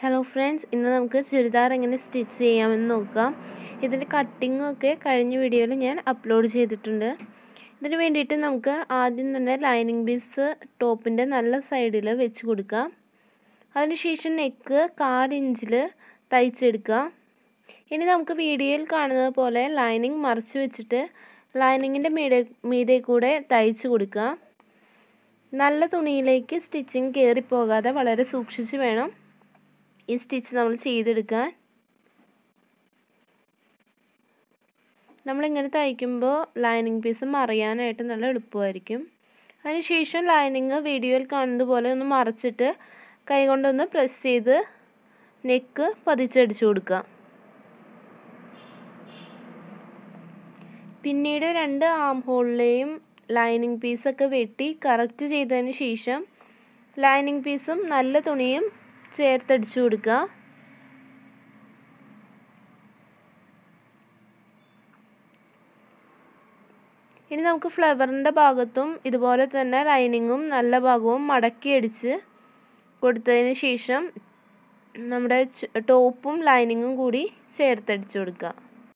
hello friends ഇന്ന് നമുക്ക് ചുരിദാർ എങ്ങനെ സ്റ്റിച്ച് ചെയ്യാമെന്ന് നോക്കാം ഇതിൻ്റെ കട്ടിങ്ങും ഒക്കെ കഴിഞ്ഞ വീഡിയോയിൽ ഞാൻ അപ്ലോഡ് ചെയ്തിട്ടുണ്ട് ഇതിന് വേണ്ടിയിട്ട് നമുക്ക് ആദ്യം തന്നെ ലൈനിങ് പീസ് ടോപ്പിൻ്റെ നല്ല സൈഡിൽ വെച്ച് കൊടുക്കാം അതിനുശേഷം നെക്ക് കാലിഞ്ചിൽ തയ്ച്ചെടുക്കാം ഇനി നമുക്ക് വീഡിയോയിൽ കാണുന്നത് പോലെ ലൈനിങ് മറിച്ച് വെച്ചിട്ട് ലൈനിങ്ങിൻ്റെ മീതെ മീതെ കൂടെ തയ്ച്ച് കൊടുക്കാം നല്ല തുണിയിലേക്ക് സ്റ്റിച്ചിങ് കയറിപ്പോകാതെ വളരെ സൂക്ഷിച്ച് വേണം ഈ സ്റ്റിച്ച് നമ്മൾ ചെയ്തെടുക്കാൻ നമ്മളിങ്ങനെ തയ്ക്കുമ്പോൾ ലൈനിങ് പീസ് മറിയാനായിട്ട് നല്ല എളുപ്പമായിരിക്കും അതിനുശേഷം ലൈനിങ് വീഡിയോയിൽ കാണുന്നത് പോലെ ഒന്ന് മറച്ചിട്ട് കൈകൊണ്ടൊന്ന് പ്രസ് ചെയ്ത് നെക്ക് പതിച്ചടിച്ചു കൊടുക്കാം പിന്നീട് രണ്ട് ആം ഹോളിലെയും ലൈനിങ് പീസൊക്കെ വെട്ടി കറക്റ്റ് ചെയ്തതിന് ശേഷം ലൈനിങ് പീസും നല്ല തുണിയും ചേർത്തടിച്ചു കൊടുക്കുക ഇനി നമുക്ക് ഫ്ലവറിൻ്റെ ഭാഗത്തും ഇതുപോലെ തന്നെ ലൈനിങ്ങും നല്ല ഭാഗവും മടക്കി അടിച്ച് കൊടുത്തതിന് ശേഷം നമ്മുടെ ടോപ്പും ലൈനിങ്ങും കൂടി ചേർത്തടിച്ചു കൊടുക്കുക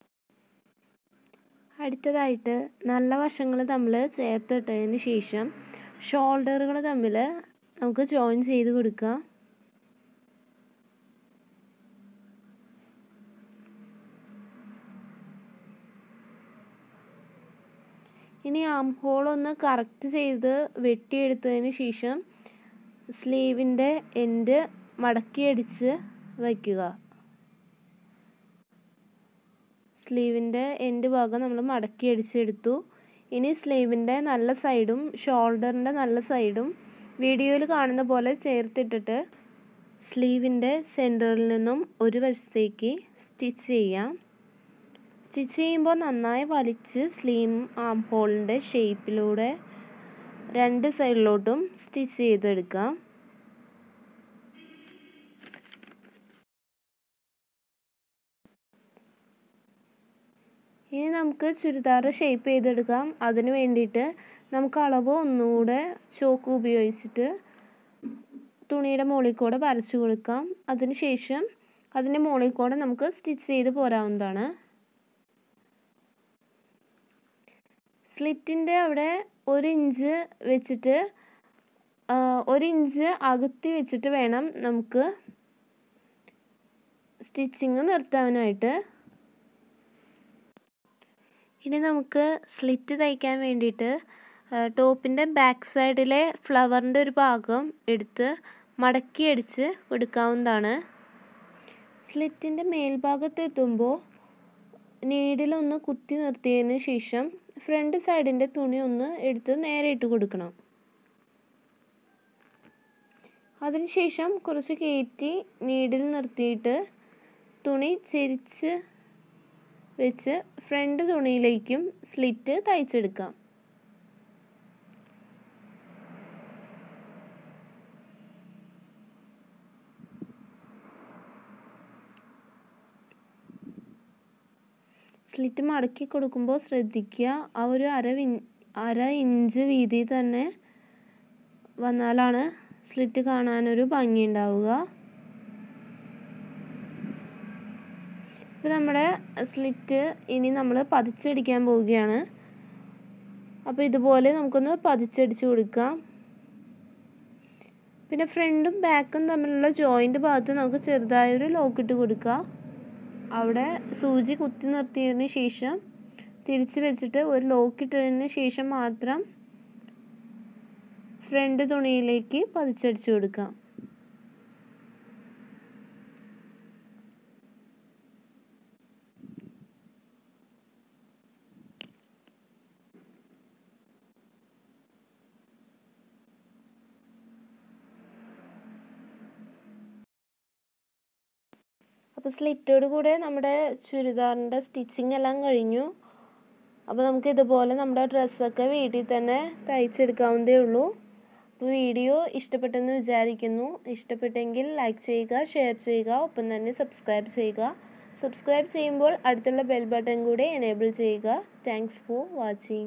അടുത്തതായിട്ട് നല്ല വശങ്ങൾ തമ്മിൽ ചേർത്തിട്ടതിന് ശേഷം ഷോൾഡറുകൾ തമ്മിൽ നമുക്ക് ജോയിൻ ചെയ്ത് കൊടുക്കാം ഇനി ആം ഹോൾ ഒന്ന് കറക്റ്റ് ചെയ്ത് വെട്ടിയെടുത്തതിന് ശേഷം സ്ലീവിൻ്റെ എൻഡ് മടക്കിയടിച്ച് വയ്ക്കുക സ്ലീവിൻ്റെ എൻഡ് ഭാഗം നമ്മൾ മടക്കി അടിച്ചെടുത്തു ഇനി സ്ലീവിൻ്റെ നല്ല സൈഡും ഷോൾഡറിൻ്റെ നല്ല സൈഡും വീഡിയോയിൽ കാണുന്ന പോലെ ചേർത്തിട്ടിട്ട് സ്ലീവിൻ്റെ സെൻറ്ററിൽ നിന്നും ഒരു വശത്തേക്ക് സ്റ്റിച്ച് ചെയ്യാം സ്റ്റിച്ച് ചെയ്യുമ്പോൾ നന്നായി വലിച്ച് സ്ലീം ആം ഹോളിൻ്റെ ഷേപ്പിലൂടെ രണ്ട് സൈഡിലോട്ടും സ്റ്റിച്ച് ചെയ്തെടുക്കാം ഇനി നമുക്ക് ചുരിദാർ ഷേപ്പ് ചെയ്തെടുക്കാം അതിന് വേണ്ടിയിട്ട് നമുക്ക് അളവ് ഒന്നുകൂടെ ചോക്ക് ഉപയോഗിച്ചിട്ട് തുണിയുടെ മുകളിൽ കൂടെ വരച്ചു കൊടുക്കാം അതിനുശേഷം അതിൻ്റെ മുകളിൽ കൂടെ നമുക്ക് സ്റ്റിച്ച് ചെയ്ത് പോരാവുന്നതാണ് സ്ലിറ്റിൻ്റെ അവിടെ ഒരു ഇഞ്ച് വെച്ചിട്ട് ഒരു ഇഞ്ച് അകത്തി വെച്ചിട്ട് വേണം നമുക്ക് സ്റ്റിച്ചിങ് നിർത്താനായിട്ട് ഇനി നമുക്ക് സ്ലിറ്റ് തയ്ക്കാൻ വേണ്ടിയിട്ട് ടോപ്പിൻ്റെ ബാക്ക് സൈഡിലെ ഫ്ലവറിൻ്റെ ഒരു ഭാഗം എടുത്ത് മടക്കി അടിച്ച് കൊടുക്കാവുന്നതാണ് സ്ലിറ്റിൻ്റെ മേൽഭാഗത്ത് എത്തുമ്പോൾ നീഡിലൊന്ന് കുത്തി നിർത്തിയതിന് ശേഷം ഫ്രണ്ട് സൈഡിൻ്റെ തുണി ഒന്ന് എടുത്ത് നേരെ ഇട്ട് കൊടുക്കണം അതിനുശേഷം കുറച്ച് കയറ്റി നീഡിൽ നിർത്തിയിട്ട് തുണി ചെരിച്ച് വെച്ച് ഫ്രണ്ട് തുണിയിലേക്കും സ്ലിറ്റ് തയ്ച്ചെടുക്കാം സ്ലിറ്റ് മടക്കി കൊടുക്കുമ്പോൾ ശ്രദ്ധിക്കുക ആ ഒരു അര അര ഇഞ്ച് വീതി തന്നെ വന്നാലാണ് സ്ലിറ്റ് കാണാനൊരു ഭംഗി ഉണ്ടാവുക ഇപ്പോൾ നമ്മുടെ സ്ലിറ്റ് ഇനി നമ്മൾ പതിച്ചടിക്കാൻ പോവുകയാണ് അപ്പോൾ ഇതുപോലെ നമുക്കൊന്ന് പതിച്ചടിച്ച് കൊടുക്കാം പിന്നെ ഫ്രണ്ടും ബാക്കും തമ്മിലുള്ള ജോയിൻ്റ് ഭാഗത്ത് നമുക്ക് ചെറുതായൊരു ലോക്കിട്ട് കൊടുക്കുക അവിടെ സൂചി കുത്തി നിർത്തിയതിന് ശേഷം തിരിച്ച് വെച്ചിട്ട് ഒരു ലോക്കിട്ടതിന് ശേഷം മാത്രം ഫ്രണ്ട് തുണിയിലേക്ക് പതിച്ചടിച്ച് കൊടുക്കാം അപ്പോൾ സ്ലിറ്റോട് കൂടെ നമ്മുടെ ചുരിദാറിൻ്റെ സ്റ്റിച്ചിങ് എല്ലാം കഴിഞ്ഞു അപ്പോൾ നമുക്ക് ഇതുപോലെ നമ്മുടെ ഡ്രസ്സൊക്കെ വീട്ടിൽ തന്നെ തയ്ച്ചെടുക്കാവുന്നതേ ഉള്ളൂ അപ്പോൾ വീഡിയോ ഇഷ്ടപ്പെട്ടെന്ന് വിചാരിക്കുന്നു ഇഷ്ടപ്പെട്ടെങ്കിൽ ലൈക്ക് ചെയ്യുക ഷെയർ ചെയ്യുക ഒപ്പം തന്നെ സബ്സ്ക്രൈബ് ചെയ്യുക സബ്സ്ക്രൈബ് ചെയ്യുമ്പോൾ അടുത്തുള്ള ബെൽ ബട്ടൺ കൂടെ എനേബിൾ ചെയ്യുക താങ്ക്സ് ഫോർ വാച്ചിങ്